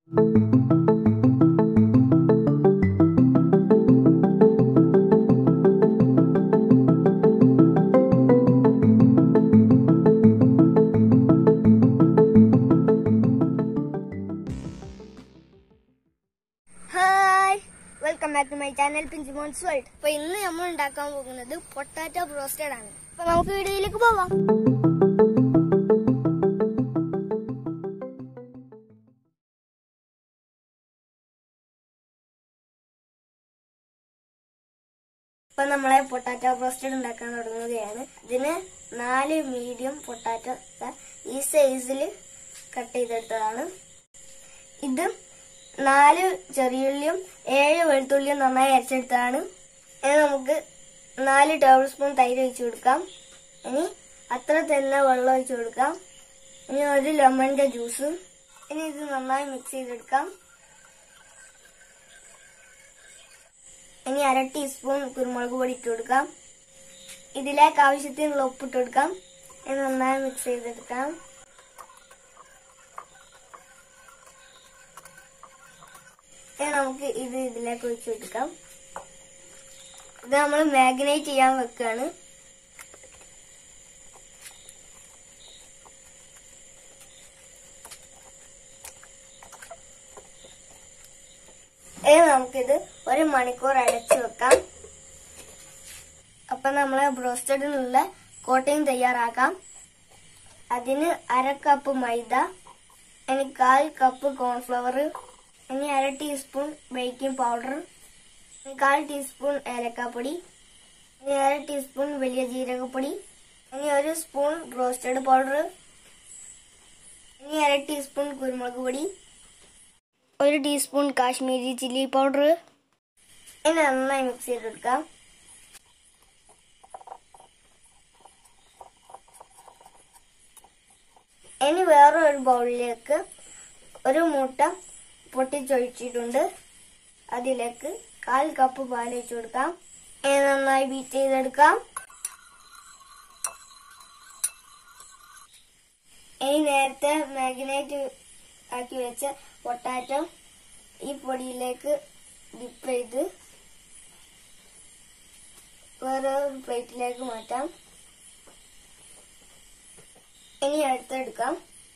hi welcome back to my channel പിഞ്ചുമോൻസ് world അപ്പൊ ഇന്ന് നമ്മൾ ഉണ്ടാക്കാൻ പോകുന്നത് പൊട്ടാറ്റോ ബ്രോസ്റ്റഡ് ആണ് അപ്പൊ നമുക്ക് വീഡിയോയിലേക്ക് പോവാം ഇപ്പൊ നമ്മളെ പൊട്ടാറ്റോ ബ്രോസ്റ്റഡ് ഉണ്ടാക്കാൻ തുടങ്ങുകയാണ് ഇതിന് നാല് മീഡിയം പൊട്ടാറ്റോ ഈ സൈസിൽ കട്ട് ചെയ്തെടുത്തതാണ് ഇത് നാല് ചെറിയുള്ളിയും ഏഴ് വെളുത്തുള്ളിയും നന്നായി അരച്ചെടുത്താണ് ഇനി നമുക്ക് നാല് ടേബിൾ സ്പൂൺ തൈര് ഒഴിച്ചു കൊടുക്കാം ഇനി അത്ര തന്നെ വെള്ളം ഒഴിച്ചു കൊടുക്കാം ഇനി ഒരു ലെമണിന്റെ ജ്യൂസ് ഇനി ഇത് നന്നായി മിക്സ് ചെയ്തെടുക്കാം ഇനി അര ടീസ്പൂൺ കുരുമുളക് പൊടി ഇട്ട് കൊടുക്കാം ഇതിലേക്ക് ആവശ്യത്തിനുള്ള ഉപ്പിട്ട് കൊടുക്കാം ഇനി നന്നായി മിക്സ് ചെയ്തെടുക്കാം ഇനി നമുക്ക് ഇത് ഇതിലേക്ക് ഒഴിച്ചു കൊടുക്കാം ഇത് നമ്മൾ മാഗ്നേറ്റ് ചെയ്യാൻ വെക്കാണ് ഇനി നമുക്കിത് ഒരു മണിക്കൂർ അടച്ചു വെക്കാം അപ്പൊ നമ്മളെ ബ്രോസ്റ്റഡിനുള്ള കോട്ടയും തയ്യാറാക്കാം അതിന് അര കപ്പ് മൈദ ഇനി കാൽ കപ്പ് കോൺഫ്ലവർ ഇനി അര ടീസ്പൂൺ ബേക്കിംഗ് പൗഡർ ഇനി കാൽ ടീസ്പൂൺ ഏലക്കാപ്പൊടി ഇനി അര ടീസ്പൂൺ വലിയ ജീരകപ്പൊടി ഇനി ഒരു സ്പൂൺ റോസ്റ്റഡ് പൗഡർ ഇനി അര ടീസ്പൂൺ കുരുമുളക് പൊടി ഒരു ടീസ്പൂൺ കാശ്മീരി ചില്ലി പൗഡർ ഇനി നന്നായി മിക്സ് ചെയ്തെടുക്കാം ഇനി വേറെ ഒരു ബൗളിലേക്ക് ഒരു മുട്ട പൊട്ടിച്ചൊഴിച്ചിട്ടുണ്ട് അതിലേക്ക് കാൽ കപ്പ് പാൽ ഒഴിച്ചു കൊടുക്കാം ഇനി നന്നായി ബീറ്റ് ചെയ്തെടുക്കാം ഇനി നേരത്തെ മാഗ്നേറ്റ് ആക്കി വെച്ച പൊട്ടാറ്റോ ഈ പൊടിയിലേക്ക് ഡിപ്പ് ചെയ്ത് വേറെ ഒരു പ്ലേറ്റിലേക്ക് മാറ്റാം ഇനി അടുത്തെടുക്കാം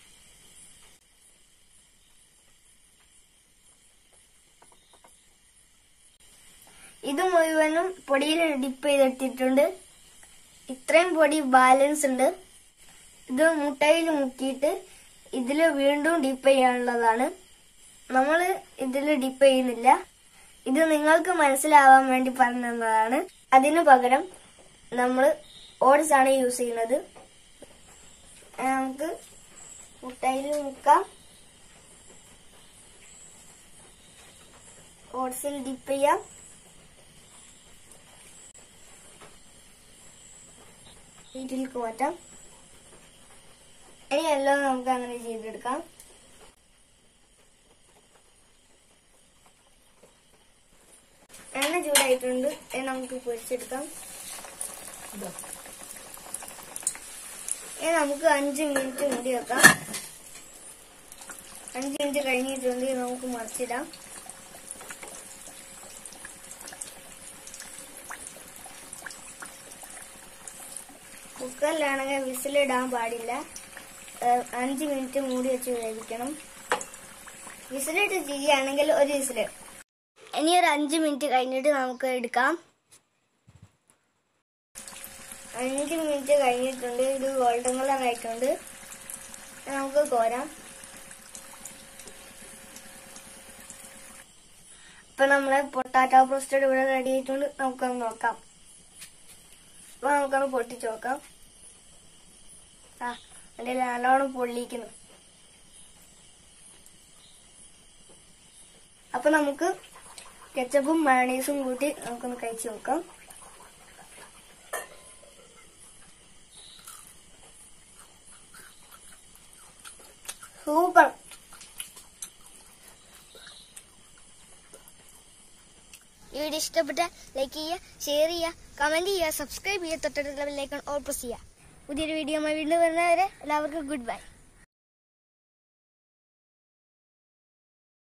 ഇത് മുഴുവനും പൊടിയിൽ ഡിപ്പ് ചെയ്തെടുത്തിട്ടുണ്ട് ഇത്രയും പൊടി ബാലൻസ് ഉണ്ട് ഇത് മുട്ടയിൽ മുക്കിയിട്ട് ഇതിൽ വീണ്ടും ഡിപ്പ് ചെയ്യാനുള്ളതാണ് നമ്മൾ ഇതിൽ ഡിപ്പ് ചെയ്യുന്നില്ല ഇത് നിങ്ങൾക്ക് മനസ്സിലാവാൻ വേണ്ടി പറഞ്ഞു തന്നതാണ് അതിനു പകരം നമ്മൾ ഓട്സ് ആണ് യൂസ് ചെയ്യുന്നത് നമുക്ക് മുട്ടയിൽ മുക്കാം ഓട്സിൽ ഡിപ്പ് ചെയ്യാം വീട്ടിലേക്ക് മാറ്റാം ഇനി എല്ലാം നമുക്ക് അങ്ങനെ ചെയ്തെടുക്കാം എണ്ണ ചൂടായിട്ടുണ്ട് ഇനി നമുക്ക് പൊരിച്ചെടുക്കാം ഇനി നമുക്ക് അഞ്ച് മിനിറ്റ് മൂടി വെക്കാം അഞ്ച് മിനിറ്റ് കഴിഞ്ഞിട്ടുണ്ട് ഇനി നമുക്ക് മറിച്ചിടാം കുക്കറിലാണെങ്കിൽ വിസിലിടാൻ പാടില്ല ഏഹ് അഞ്ച് മിനിറ്റ് മൂടി വെച്ച് വേവിക്കണം വിസിലിട്ട് ചെയ്യുകയാണെങ്കിൽ ഒരു വിസില് ഇനി ഒരു അഞ്ച് മിനിറ്റ് കഴിഞ്ഞിട്ട് നമുക്ക് എടുക്കാം അഞ്ച് മിനിറ്റ് കഴിഞ്ഞിട്ടുണ്ട് ഇത് ഗോൾഡൻ കളർ ആയിട്ടുണ്ട് നമുക്ക് കോരാം ഇപ്പൊ നമ്മളെ പൊട്ടാറ്റോ ബ്രോസ്റ്റഡ് ഇവിടെ റെഡി ആയിട്ടുണ്ട് നമുക്കൊന്ന് നോക്കാം അപ്പൊ നമുക്കൊന്ന് പൊട്ടിച്ച് നോക്കാം ആ എന്റെ നല്ലോണം പൊള്ളിക്കുന്നു അപ്പൊ നമുക്ക് കെച്ചപ്പും മയണീസും കൂട്ടി നമുക്കൊന്ന് കഴിച്ചു നോക്കാം സൂപ്പർ ഈ വീഡിയോ ഇഷ്ടപ്പെട്ട ലൈക്ക് ചെയ്യുക ഷെയർ ചെയ്യുക കമന്റ് ചെയ്യുക സബ്സ്ക്രൈബ് ചെയ്യുക തൊട്ടടുത്തുള്ള ബെല്ലൈക്കൺ ഓൾ പ്രസ് ചെയ്യുക പുതിയൊരു വീഡിയോ വീണ്ടും വരുന്നവരെ എല്ലാവർക്കും ഗുഡ് ബൈ